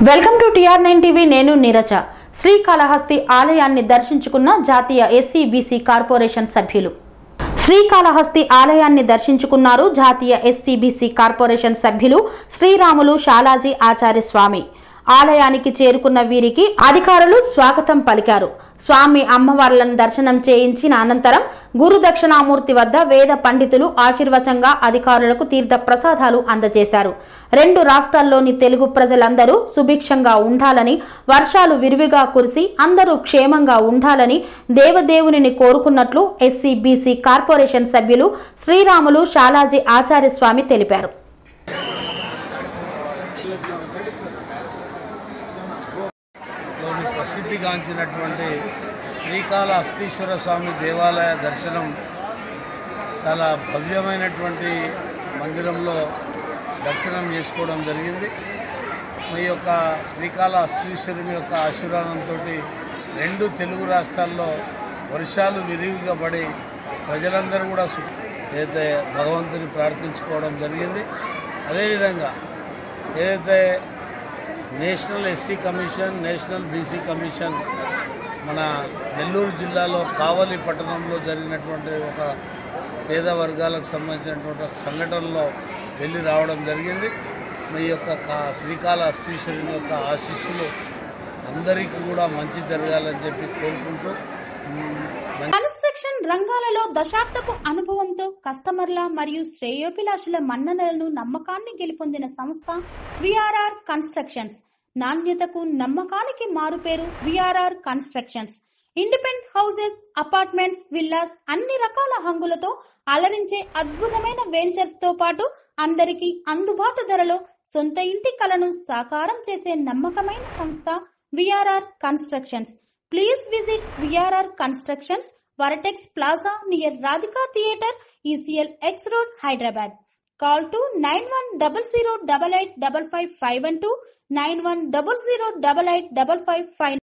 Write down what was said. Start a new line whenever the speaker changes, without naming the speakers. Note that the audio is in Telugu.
Welcome to TR nine TV నేను నీరజ శ్రీకాళహస్తి ఆలయాన్ని దర్శించుకున్న జాతీయ ఎస్సీ బీసీ కార్పొరేషన్ సభ్యులు శ్రీకాళహస్తి ఆలయాన్ని దర్శించుకున్నారు జాతీయ ఎస్సీ బీసీ కార్పొరేషన్ సభ్యులు శ్రీరాములు శాలాజీ ఆచార్య స్వామి ఆలయానికి చేరుకున్న వీరికి అధికారులు స్వాగతం పలికారు స్వామి అమ్మవార్లను దర్శనం చేయించిన అనంతరం గురు దక్షిణామూర్తి వద్ద వేద పండితులు ఆశీర్వచంగా అధికారులకు తీర్థ ప్రసాదాలు అందజేశారు రెండు రాష్ట్రాల్లోని తెలుగు ప్రజలందరూ సుభిక్షంగా ఉండాలని వర్షాలు విరివిగా కురిసి అందరూ క్షేమంగా ఉండాలని దేవదేవునిని కోరుకున్నట్లు ఎస్సీ బీసీ కార్పొరేషన్ సభ్యులు శ్రీరాములు శాలాజీ ఆచార్య స్వామి తెలిపారు
లోని ప్రసిద్ధిగాంచినటువంటి శ్రీకాళహస్తీశ్వర స్వామి దేవాలయ దర్శనం చాలా భవ్యమైనటువంటి మందిరంలో దర్శనం చేసుకోవడం జరిగింది మీ యొక్క శ్రీకాళహస్తీశ్వరుని యొక్క ఆశీర్వాదంతో రెండు తెలుగు రాష్ట్రాల్లో వర్షాలు విరివిగా పడి ప్రజలందరూ కూడా సు- ఏదైతే భగవంతుని ప్రార్థించుకోవడం జరిగింది అదేవిధంగా ఏదైతే national SC commission national BC commission మన నెల్లూరు జిల్లాలో కావలి పట్టణంలో జరిగినటువంటి ఒక పేద వర్గాలకు సంబంధించినటువంటి ఒక సంఘటనలో వెళ్ళి రావడం జరిగింది మీ యొక్క కా- శ్రీకాళహస్తీశ్వరుని యొక్క ఆశీస్సులు అందరికీ కూడా మంచి జరగాలని చెప్పి కోరుకుంటూ మ్, మంచి
కన్స్ట్రక్షన్ రంగాలలో దశాబ్దపు అనుభవంతో కస్టమర్ల మరియు శ్రేయోభిలాషుల మన్ననలను నమ్మకాన్ని గెలుపొందిన సంస్థ విఆర్ఆర్ కన్స్ట్రక్షన్స్ నాణ్యతకు నమ్మకానికి మారుపేరు VRR constructions independent houses apartments villas అన్ని రకాల హంగులతో అలరించే అద్భుతమైన వెంచర్స్ తో పాటు అందరికీ అందుబాటు ధరలో సొంత ఇంటి కలను సాకారం చేసే నమ్మకమైన సంస్థ VRR constructions Please visit VRR Constructions, Varatex Plaza near Radhika Theatre, ECL X Road, Hyderabad. Call to 9100885551 91008855